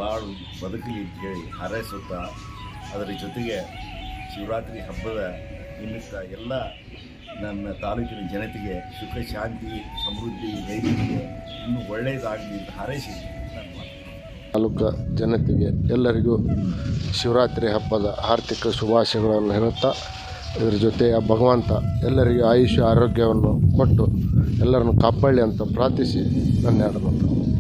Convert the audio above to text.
ಬಾಳು ಬದುಕಲಿ ಅಂತ ಹೇಳಿ ಹಾರೈಸುತ್ತಾ ಅದರ ಜೊತೆಗೆ ಶಿವರಾತ್ರಿ ಹಬ್ಬದ ನಿಮಿತ್ತ ಎಲ್ಲ ನನ್ನ ತಾಲೂಕಿನ ಜನತೆಗೆ ಸುಖ ಶಾಂತಿ ಸಮೃದ್ಧಿ ರೈತರಿಗೆ ಇನ್ನೂ ಒಳ್ಳೆಯದಾಗಲಿ ಅಂತ ಹಾರೈಸಿ ನನ್ನ ಮಾತು ತಾಲೂಕು ಜನತೆಗೆ ಎಲ್ಲರಿಗೂ ಶಿವರಾತ್ರಿ ಹಬ್ಬದ ಆರ್ಥಿಕ ಶುಭಾಶಯಗಳನ್ನು ಹೇಳುತ್ತಾ ಇದರ ಜೊತೆ ಆ ಭಗವಂತ ಎಲ್ಲರಿಗೂ ಆಯುಷ್ಯ ಆರೋಗ್ಯವನ್ನು ಕೊಟ್ಟು ಎಲ್ಲರನ್ನು ಕಾಪಾಡಲಿ ಅಂತ ಪ್ರಾರ್ಥಿಸಿ ನನ್ನ ಎರಡು ಮಾತು